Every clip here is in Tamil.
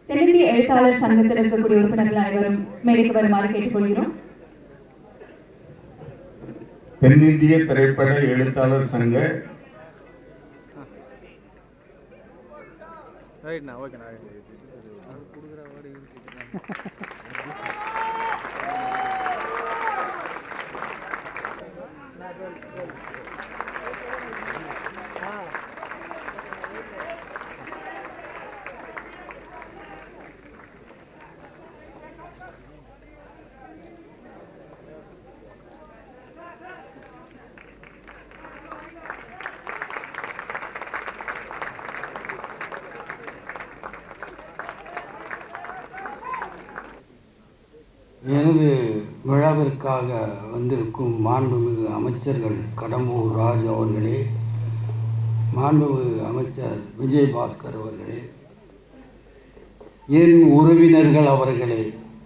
தென்னிந்திய எழுத்தாளர் சங்கத்தில் இருக்கக்கூடிய உறுப்பினர்கள் அனைவரும் மேடைக்கு வருமாறு கேட்டுக்கொள்கிறோம் தென்னிந்திய திரைப்பட எழுத்தாளர் சங்க ரைட்ண்ணா ஓகேண்ணா கொடுக்குற வாடி எனது விழாவிற்காக வந்திருக்கும் மாண்புமிகு அமைச்சர்கள் கடம்பூர் ராஜ் அவர்களே மாண்புமிகு அமைச்சர் விஜயபாஸ்கர் அவர்களே என் உறவினர்கள் அவர்களே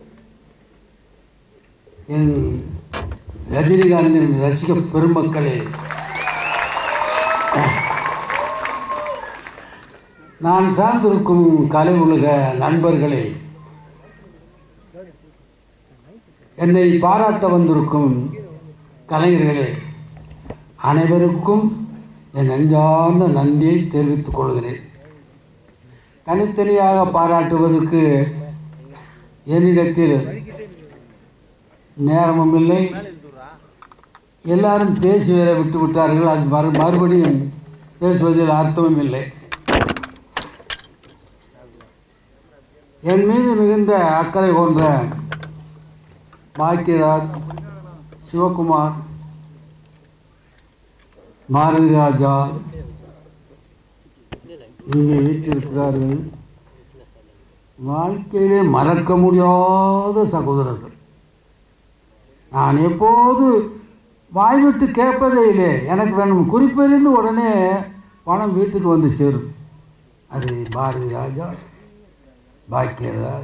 என் ரஜினிகாந்தின் ரசிக பெருமக்களே நான் சார்ந்திருக்கும் கலை உலக நண்பர்களே என்னை பாராட்ட வந்திருக்கும் கலைஞர்களே அனைவருக்கும் என் நெஞ்சார்ந்த நன்றியை தெரிவித்துக் கொள்கிறேன் தனித்தனியாக பாராட்டுவதற்கு என்னிடத்தில் நேரமும் இல்லை எல்லாரும் பேசி வேற விட்டு விட்டார்கள் அது மறு மறுபடியும் பேசுவதில் அர்த்தமும் இல்லை என் மீது மிகுந்த அக்கறை கொண்ட பாக்கியராஜ் சிவகுமார் பாரதி ராஜா இங்கே வீட்டிருக்கிறார்கள் வாழ்க்கையிலே மறக்க முடியாத சகோதரர்கள் நான் எப்போது வாய்விட்டு கேட்பதே இல்லை எனக்கு வேணும் குறிப்பிலிருந்து உடனே பணம் வீட்டுக்கு வந்து சேரும் அது பாரதி ராஜா பாக்கியராஜ்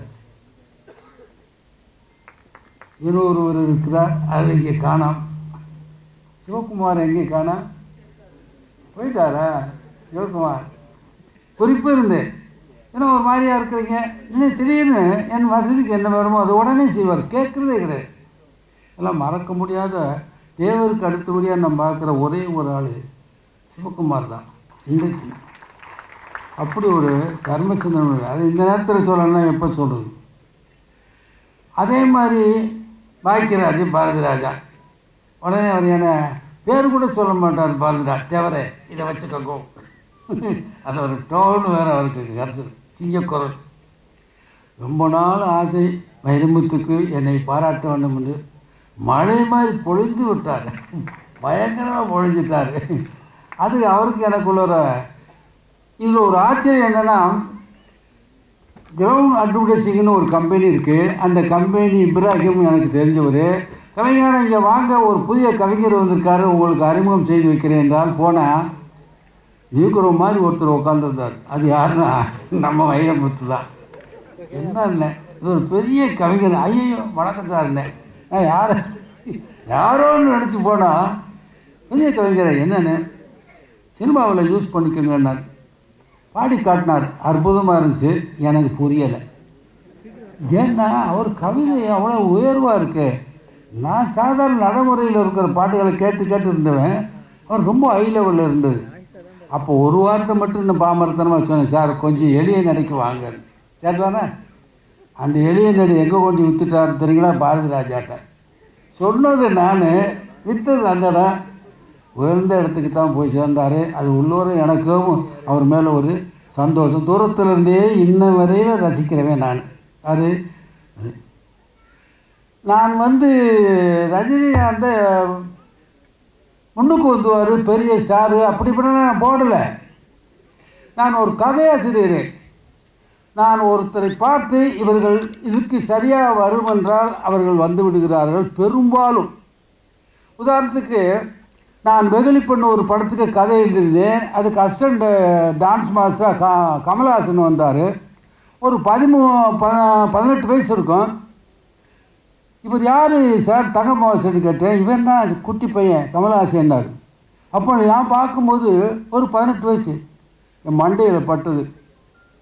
இன்னொருவர் இருக்கிறார் அது இங்கே காணாம் சிவகுமார் எங்கே காணாம் போயிட்டாரா சிவகுமார் குறிப்பு இருந்தேன் ஏன்னா ஒரு மாதிரியா இருக்கிறீங்க இன்னும் திடீர்னு என் வசதிக்கு என்ன வேணுமோ அது உடனே செய்வார் கேட்குறதே கிடையாது எல்லாம் மறக்க முடியாத தேவருக்கு அடுத்தபடியாக நம்ம பார்க்குற ஒரே ஒரு ஆள் சிவகுமார் தான் இன்றைக்கு அப்படி ஒரு தர்மச்சந்திரன் அது இந்த நேரத்தில் சொல்லணும்னா எப்போ சொல்கிறது அதே மாதிரி பாக்கியராஜ் பாரதி ராஜா உடனே அவர் என்ன பேர் கூட சொல்ல மாட்டார் பாரதிராஜ் தேவரே இதை வச்சுக்கோங்க அது ஒரு டோன் வேறு அவருக்கு கரைச்சது சிங்கக்குரல் ரொம்ப நாள் ஆசை வைரமுத்துக்கு என்னை பாராட்ட வேண்டும் என்று மழை மாதிரி பொழிந்து விட்டார் பயங்கரமாக பொழிஞ்சிட்டார் அது அவருக்கு எனக்குள்ள ஒரு இதில் ஒரு ஆச்சரியம் என்னென்னா கிரவுண்ட் அட்வர்டைஸிங்னு ஒரு கம்பெனி இருக்குது அந்த கம்பெனி இப்ராஹிம் எனக்கு தெரிஞ்சவர் கலைஞர் இங்கே வாங்க ஒரு புதிய கவிஞர் வந்திருக்காரு உங்களுக்கு அறிமுகம் செய்து வைக்கிறேன் என்றால் போனேன் நீக்குற மாதிரி ஒருத்தர் உட்காந்துருந்தார் அது யாருன்னா நம்ம வைரமுத்து தான் என்ன இல்லை இது ஒரு பெரிய கவிஞர் ஐயோ வணக்கம் சார்ண்ணே நான் யார் யாரோன்னு நினச்சி போனால் பெரிய கவிஞர் என்னென்னு சினிமாவில் யூஸ் பண்ணிக்கோங்கன்னார் பாடி காட்டினார் அற்புதமாக இருந்துச்சு எனக்கு புரியலை ஏன்னா அவர் கவிதை அவ்வளோ உயர்வாக இருக்கு நான் சாதாரண நடைமுறையில் இருக்கிற பாட்டுகளை கேட்டு கேட்டு இருந்தவன் அவர் ரொம்ப ஹை லெவலில் இருந்தது அப்போ ஒரு வாரத்தை மட்டும் இந்த பாமரத்தனமாக சொன்னேன் சார் கொஞ்சம் எளிய நடைக்கு வாங்க சரி தானே அந்த எளிய நடை எங்கே கொண்டு விற்றுட்டார் தெரியுங்களா பாரதி ராஜாட்ட சொன்னது நான் விற்றது அந்த இடம் உயர்ந்த இடத்துக்கு தான் போய் சேர்ந்தார் அது உள்ளூர் எனக்கும் அவர் மேலே ஒரு சந்தோஷம் தூரத்தில் இருந்தே இன்ன வரையில் ரசிக்கிறவன் நான் அது நான் வந்து ரஜினிகாந்தை முன்னுக்கு வந்துவார் பெரிய ஸ்டாரு அப்படி இப்படி நான் போடலை நான் ஒரு கதையாசிரியர் நான் ஒருத்தரை பார்த்து இவர்கள் இதுக்கு சரியாக வரும் என்றால் அவர்கள் வந்து விடுகிறார்கள் பெரும்பாலும் உதாரணத்துக்கு நான் வெகுளி பண்ண ஒரு படத்துக்கு கதை எழுதியிருந்தேன் அதுக்கு அசிஸ்டண்ட் டான்ஸ் மாஸ்டராக க கமல்ஹாசன் வந்தார் ஒரு பதிமூ ப பதினெட்டு வயசு இருக்கும் இவர் யார் சார் தங்கம்மாவாசன் கேட்டேன் இவன் தான் குட்டி பையன் கமல்ஹாசன்னார் அப்போ நான் பார்க்கும்போது ஒரு பதினெட்டு வயசு என் மண்டையில் பட்டது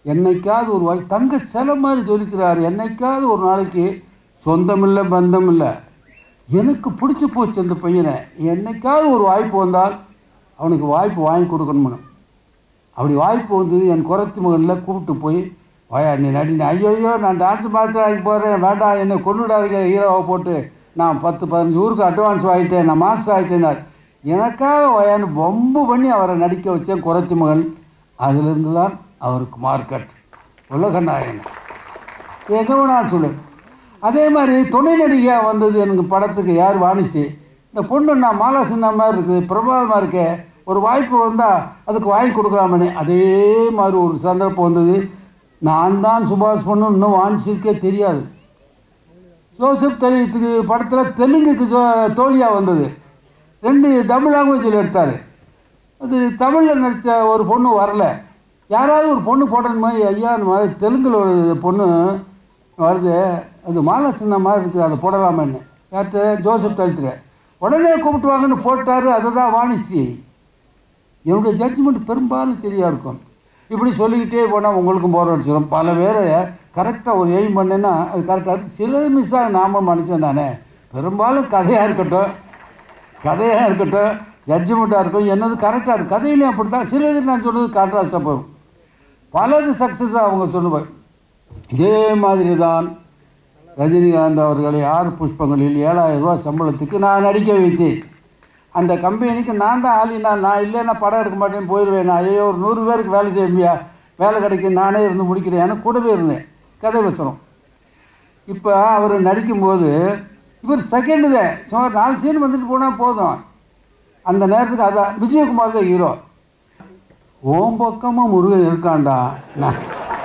என்னைக்காவது ஒரு வாய் தங்க சிலை மாதிரி சொல்லிக்கிறார் என்னைக்காவது ஒரு நாளைக்கு சொந்தமில்லை பந்தம் இல்லை எனக்கு பிடிச்சி போச்சு அந்த பையனை என்னைக்காவது ஒரு வாய்ப்பு வந்தால் அவனுக்கு வாய்ப்பு வாங்கி கொடுக்கணும்னு அப்படி வாய்ப்பு வந்தது என் குறைச்சி மகளில் கூப்பிட்டு போய் வாயா நீ நடி ஐயோ ஐயோ நான் டான்ஸ் மாஸ்டர் ஆகி போகிறேன் வேண்டாம் என்னை கொண்டுடாதீங்க ஹீரோவை போட்டு நான் பத்து பதினஞ்சு ஊருக்கு அட்வான்ஸ் ஆகிட்டேன் நான் மாஸ்டர் ஆகிட்டேனார் எனக்காக வயான்னு ரொம்ப பண்ணி அவரை நடிக்க வச்சேன் குறைச்சி மகள் அதிலிருந்து தான் அவருக்கு மார்க்கெட் உலக நாயகன் எங்கே வேணாலும் சொல்லு அதே மாதிரி துணை நடிகையாக வந்தது எனக்கு படத்துக்கு யார் வாணிஸ்டி இந்த பொண்ணு நான் மாலா சின்ன மாதிரி இருக்குது பிரபாவமாக இருக்கே ஒரு வாய்ப்பு வந்தால் அதுக்கு வாங்கி கொடுக்கலாமனே அதே மாதிரி ஒரு சந்தர்ப்பம் வந்தது நான் தான் சுபாஷ் பொண்ணு இன்னும் வாணிஸ்டிக்கே தெரியாது ஜோசப் தெலுங்குக்கு படத்தில் தெலுங்குக்கு ஜோ தோழியாக வந்தது ரெண்டு டபுள் லாங்குவேஜில் எடுத்தார் அது தமிழில் நடித்த ஒரு பொண்ணு வரல யாராவது ஒரு பொண்ணு போடணுமா ஐயா இந்த மாதிரி தெலுங்கில் ஒரு பொண்ணு வருது அது மாலை சின்ன மாதிரி இருக்குது அதை போடலாமேன்னு யார்கிட்ட ஜோசப் தழுத்துற உடனே கூப்பிட்டு வாங்கன்னு போட்டார் அதை தான் வாணிஸ்ரீ என்னுடைய ஜட்ஜ்மெண்ட் பெரும்பாலும் சரியாக இருக்கும் இப்படி சொல்லிக்கிட்டே போனால் உங்களுக்கும் போர் அடிச்சிடும் பல பேரை கரெக்டாக ஒரு எய்ம் பண்ணேன்னா அது கரெக்டாக சிலது மிஸ் ஆக நாம மனுஷன் தானே பெரும்பாலும் கதையாக இருக்கட்டும் கதையாக இருக்கட்டும் ஜட்ஜ்மெண்ட்டாக இருக்கும் என்னது கரெக்டாக இருக்கும் கதையிலையும் அப்படி தான் சிலது நான் சொன்னது கான்ட்ராஸ்டாக போகும் பலது சக்ஸஸாக அவங்க சொல்லுவாங்க இதே மாதிரி தான் ரஜினிகாந்த் அவர்களை ஆறு புஷ்பங்களில் ஏழாயிரம் ரூபாய் சம்பளத்துக்கு நான் நடிக்க வைத்தேன் அந்த கம்பெனிக்கு நான் தான் ஆளினா நான் இல்லைன்னா படம் எடுக்க மாட்டேன்னு போயிடுவேன் நான் ஐயோ ஒரு நூறு பேருக்கு வேலை செய்ய வேலை கிடைக்கும் நானே இருந்து முடிக்கிறேன் ஏன்னா கூடவே இருந்தேன் கதை வசனம் இப்போ அவர் நடிக்கும்போது இவர் செகண்டு தான் சுமார் நாலு சீன் வந்துட்டு போனால் போதும் அந்த நேரத்துக்கு அதான் விஜயகுமார் தான் ஹீரோ ஓம் பக்கமாக முருகன் இருக்கான்டா நான்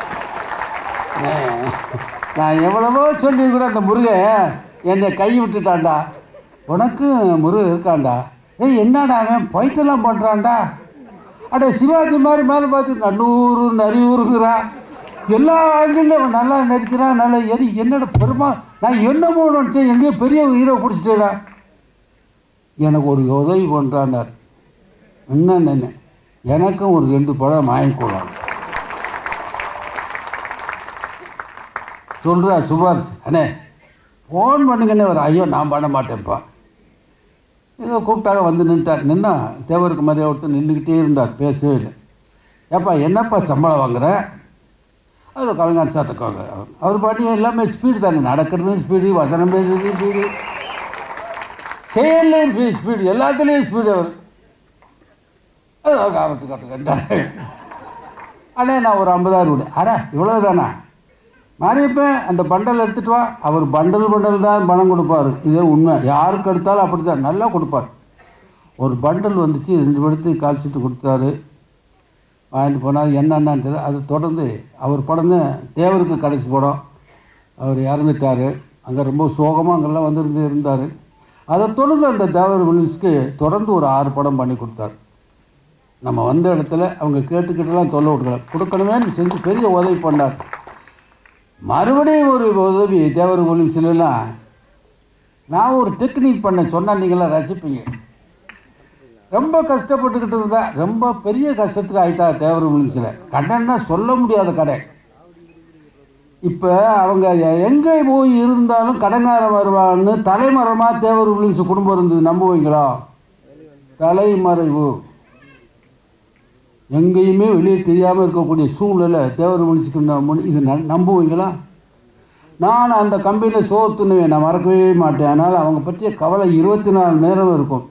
நான் நான் எவ்வளவோ சொல்லி கூட அந்த முருகன் என்னை கை விட்டுட்டான்டா உனக்கு முருகன் இருக்கான்டா ஏய் என்னடா அவன் போயிட்டெல்லாம் பண்ணுறான்டா அட சிவாஜி மாதிரி மேலே பார்த்து நல்லூர் நரியூருங்கிறான் எல்லா ஆங்கிலும் அவன் நல்லா நடிக்கிறான் நல்லா எரி என்னோட பெருமா நான் என்னமோ நினச்சேன் எங்கேயோ பெரிய ஹீரோ பிடிச்சிட்டேடா எனக்கு ஒரு உதவி பண்ணுறான்னார் என்னென்ன எனக்கும் ஒரு ரெண்டு படம் வாங்கிக்கொள்ளலாம் சொல்கிறா சுபாஷ் அண்ணே ஃபோன் பண்ணுங்கண்ணே ஒரு ஐயோ நான் பண்ண மாட்டேன்ப்பா ஏதோ கூப்பிட்டாங்க வந்து நின்ட்டார் நின்னா தேவருக்கு மாதிரியே ஒருத்தர் நின்றுக்கிட்டே இருந்தார் பேசவே இல்லை ஏப்பா என்னப்பா சம்பளம் வாங்குற அது கலைஞர் சார்ட்ட அவர் பாட்டி எல்லாமே ஸ்பீடு தானே நடக்கிறதும் ஸ்பீடு வசனம் பேசுறது ஸ்பீடு செயல்லையும் ஸ்பீடு எல்லாத்துலேயும் ஸ்பீடு அவர் அது காவத்து கட்டுக்கிட்டார் அண்ணே நான் ஒரு ஐம்பதாயிரம் விடு அடா இவ்வளோ தானா மாரியப்பன் அந்த பண்டல் எடுத்துகிட்டு வா அவர் பண்டல் பண்டல் தான் பணம் கொடுப்பார் இதே உண்மை யாருக்கு எடுத்தாலும் அப்படி தான் நல்லா கொடுப்பார் ஒரு பண்டல் வந்துச்சு ரெண்டு படத்து கால் சீட்டு கொடுத்தாரு வாங்கிட்டு போனால் என்னென்னு தெரியல அது தொடர்ந்து அவர் படம் தான் தேவருக்கு கடைசி படம் அவர் இறந்துட்டார் அங்கே ரொம்ப சோகமாக அங்கெல்லாம் வந்திருந்து இருந்தார் அதை தொடர்ந்து அந்த தேவர் வில்லிஸ்க்கு தொடர்ந்து ஒரு ஆறு படம் பண்ணி கொடுத்தாரு நம்ம வந்த இடத்துல அவங்க கேட்டுக்கிட்டுலாம் தொல்லை விட்டுக்கல கொடுக்கணுமேன்னு செஞ்சு பெரிய உதவி பண்ணார் மறுபடியும் ஒரு உதவி தேவர் வில்லிம்ஸ்லாம் நான் ஒரு டெக்னிக் பண்ண சொன்னால் நீங்களாம் ரசிப்பீங்க ரொம்ப கஷ்டப்பட்டுக்கிட்டு இருந்தா ரொம்ப பெரிய கஷ்டத்துக்கு ஆயிட்டா தேவர் வில்லிம்ஸில் கடைன்னா சொல்ல முடியாத கடை இப்போ அவங்க எங்கே போய் இருந்தாலும் கடங்காரம் வருவான்னு தலைமறைமாக தேவர் வில்லிம்ஸ் குடும்பம் இருந்தது நம்புவீங்களா தலைமறைவு எங்கேயுமே வெளியே தெரியாமல் இருக்கக்கூடிய சூழ்நிலை தேவர் வில்லிம்ஸுக்கு இது ந- நம்புவீங்களா நான் அந்த கம்பெனியில் சோத்துனுவேன் நான் மறக்கவே மாட்டேன் அதனால் அவங்க பற்றிய கவலை இருபத்தி நாலு நேரம் இருக்கும்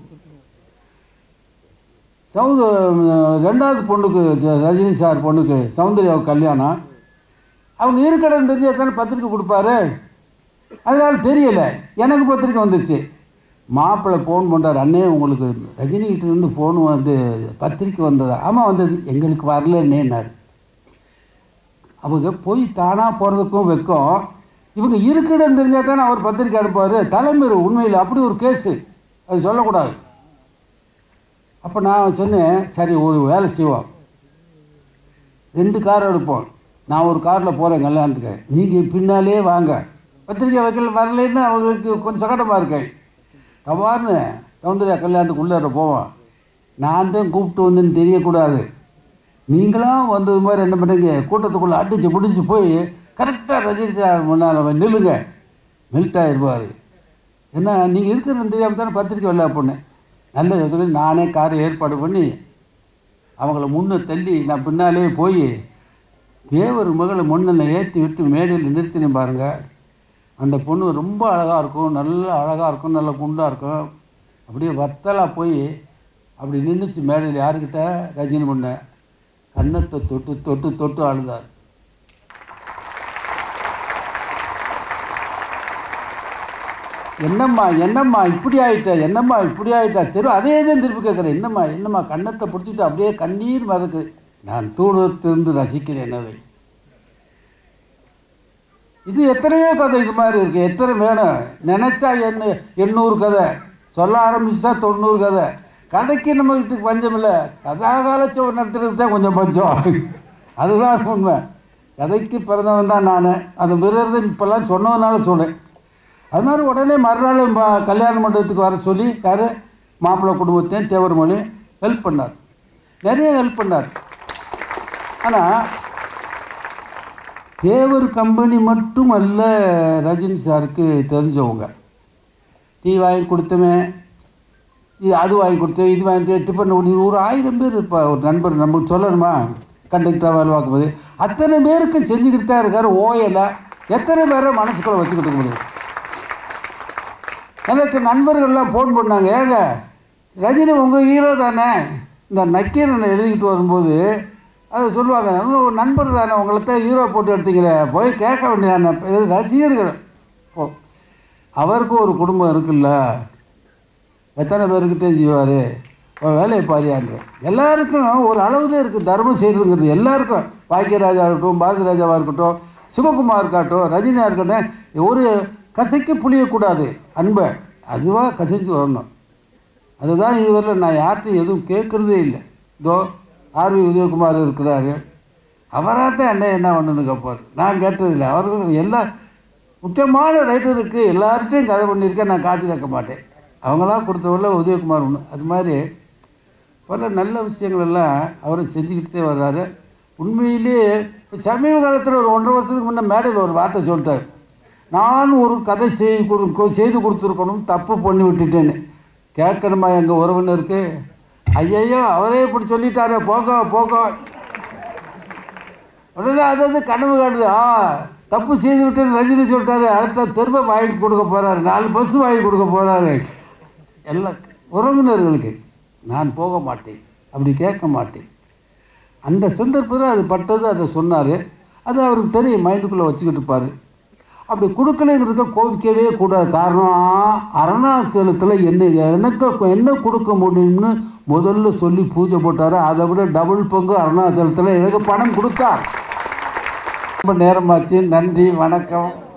சௌத ரெண்டாவது பொண்ணுக்கு ஜ- ரஜினி சார் பொண்ணுக்கு சௌந்தர்யாவுக்கு கல்யாணம் அவங்க இருக்கடன் தெரிஞ்சா தானே பத்திரிக்கை கொடுப்பாரு அதனால தெரியல எனக்கு பத்திரிக்கை வந்துச்சு மாப்பிள்ளை ஃபோன் பண்ணுறாரு அண்ணே உங்களுக்கு ரஜினிகிட்ட இருந்து ஃபோன் வந்து பத்திரிக்கை வந்ததா ஆமாம் வந்தது எங்களுக்கு வரலன்னேன்னாரு அவங்க போய் தானாக போகிறதுக்கும் வெக்கம் இவங்க இருக்கிடம் தெரிஞ்சால் தானே அவர் பத்திரிக்கை அனுப்புவார் தலைமுறை உண்மையில் அப்படி ஒரு கேஸு அது சொல்லக்கூடாது அப்போ நான் சொன்னேன் சரி ஒரு வேலை செய்வோம் ரெண்டு கார் எடுப்போம் நான் ஒரு காரில் போகிறேன் கல்யாணத்துக்கு நீங்கள் பின்னாலே வாங்க பத்திரிக்கை வைக்கல வரலைன்னு அவங்களுக்கு கொஞ்சம் சங்கடமாக இருக்கேன் தவார்னு சௌந்தர்யா கல்யாணத்துக்கு உள்ளே போவோம் நான் தான் கூப்பிட்டு வந்தேன்னு தெரியக்கூடாது நீங்களாம் வந்தது மாதிரி என்ன பண்ணுறீங்க கூட்டத்துக்குள்ளே அடித்து பிடிச்சி போய் கரெக்டாக ரஜினி சார் முன்னால் நில்லுங்க மெல்ட் ஆகிடுவார் ஏன்னா நீங்கள் இருக்கிறது தெரியாமல் தானே பத்திரிக்கை வரல பொண்ணு நல்ல சொல்லி நானே காரை ஏற்பாடு பண்ணி அவங்கள முன்னே தள்ளி நான் பின்னாலே போய் தேவர் மகளை முன்னில் ஏற்றி விட்டு மேடையில் நிறுத்தினேன் பாருங்க அந்த பொண்ணு ரொம்ப அழகாக இருக்கும் நல்ல அழகாக இருக்கும் நல்ல குண்டாக இருக்கும் அப்படியே வத்தலாக போய் அப்படி நின்றுச்சு மேடையில் யாருக்கிட்ட ரஜினி பொண்ணை கன்னத்தை தொட்டு தொட்டு தொட்டு அழுதார் என்னம்மா என்னம்மா இப்படி ஆயிட்ட என்னம்மா இப்படி ஆயிட்டா தெரு அதே தான் திருப்பி கேட்குறேன் என்னம்மா என்னம்மா கன்னத்தை பிடிச்சிட்டு அப்படியே கண்ணீர் மறக்கு நான் தூரத்திலிருந்து ரசிக்கிறேன் அதை இது எத்தனையோ கதை இது மாதிரி இருக்குது எத்தனை வேணும் நினச்சா என்ன எண்ணூறு கதை சொல்ல ஆரம்பிச்சா தொண்ணூறு கதை கதைக்கு நம்மகிட்ட பஞ்சம் இல்லை கதாகாலச்சோர் நடத்துறதுக்கு தான் கொஞ்சம் பஞ்சம் அதுதான் உண்மை கதைக்கு பிறந்தவன் தான் நான் அது மிரர்றது இப்போல்லாம் சொன்னதுனால சொன்னேன் அது மாதிரி உடனே மறுநாள் ம- கல்யாண மண்டபத்துக்கு வர சொல்லி யார் மாப்பிள்ளை குடும்பத்தையும் தேவர்மொழி ஹெல்ப் பண்ணார் நிறைய ஹெல்ப் பண்ணார் ஆனால் தேவர் கம்பெனி மட்டும் அல்ல ரஜினி சாருக்கு தெரிஞ்சவங்க டீ வாங்கி கொடுத்தவன் இது அது வாங்கி கொடுத்தேன் இது வாங்கி டிஃபன் பண்ணி ஒரு ஆயிரம் பேர் இருப்பா ஒரு நண்பர் நமக்கு சொல்லணுமா கண்டக்டராக வேலை பார்க்கும்போது அத்தனை பேருக்கு செஞ்சுக்கிட்டு தான் இருக்கார் ஓயலை எத்தனை பேரை மனசுக்குள்ள வச்சுக்கிட்டு முடியும் எனக்கு நண்பர்கள்லாம் ஃபோன் பண்ணாங்க ஏங்க ரஜினி உங்கள் ஹீரோ தானே இந்த நக்கீரனை எழுதிக்கிட்டு வரும்போது அதை சொல்லுவாங்க "உங்க ஒரு நண்பர் தானே உங்களை தான் ஹீரோ போட்டு எடுத்தீங்களே போய் கேட்க வேண்டியதானே இது ரசிகர்கள் போ அவருக்கு ஒரு குடும்பம் இருக்குல்ல எத்தனை பேருக்கு தெரிஞ்சுவார் வேலையை பாரியான்ற எல்லாருக்கும் ஒரு அளவு தான் இருக்குது தர்மம் செய்கிறதுங்கிறது எல்லாருக்கும் பாக்கியராஜா இருக்கட்டும் பாரதி ராஜாவாக இருக்கட்டும் சிவகுமார் இருக்கட்டும் ரஜினியாக இருக்கட்டும் ஒரு கசைக்கு புளியக்கூடாது அன்பை அதுவாக கசைஞ்சு வரணும் அதுதான் இதுவரையில் நான் யார்கிட்டையும் எதுவும் கேட்குறதே இல்லை இதோ ஆர்வி உதயகுமார் இருக்கிறாரு அவராக தான் என்ன என்ன பண்ணணும்னு கேட்பார் நான் கேட்டதில்லை அவருக்கு எல்லா முக்கியமான ரைட்டருக்கு எல்லார்ட்டையும் கதை பண்ணியிருக்கேன் நான் காசு கேட்க மாட்டேன் அவங்களாம் கொடுத்தவரில் உதயகுமார் ஒன்று அது மாதிரி பல நல்ல விஷயங்கள் எல்லாம் அவரும் செஞ்சுக்கிட்டே வர்றாரு உண்மையிலேயே இப்ப சமீப காலத்தில் ஒரு ஒன்றரை வருஷத்துக்கு முன்னே மேடையில் ஒரு வார்த்தை சொல்லிட்டார் நான் ஒரு கதை செய்து கொடு செய்து கொடுத்துருக்கணும் தப்பு பண்ணி விட்டுட்டேன்னு கேட்கணுமா எங்கள் உறவினருக்கு ஐயையோ அவரே இப்படி சொல்லிட்டாரே போக போக உடனே அது அது கனவு காணுது ஆ தப்பு செய்து விட்டு ரஜினி சொல்லிட்டாரு அடுத்த திரும்ப வாங்கி கொடுக்க போகிறாரு நாலு பஸ் வாங்கி கொடுக்க போகிறாரு எல்லாம் உறவினர்களுக்கு நான் போக மாட்டேன் அப்படி கேட்க மாட்டேன் அந்த சந்தர்ப்பத்தில் அது பட்டது அதை சொன்னார் அது அவருக்கு தெரியும் மைண்டுக்குள்ளே வச்சுக்கிட்டு இருப்பார் அப்படி கொடுக்கலைங்கிறத கோபிக்கவே கூடாது காரணம் அருணாச்சலத்தில் என்ன எனக்கு என்ன கொடுக்க முடியும்னு முதல்ல சொல்லி பூஜை போட்டார் அதை விட டபுள் பங்கு அருணாச்சலத்தில் எனக்கு பணம் கொடுத்தார் ரொம்ப நேரமாச்சு நன்றி வணக்கம்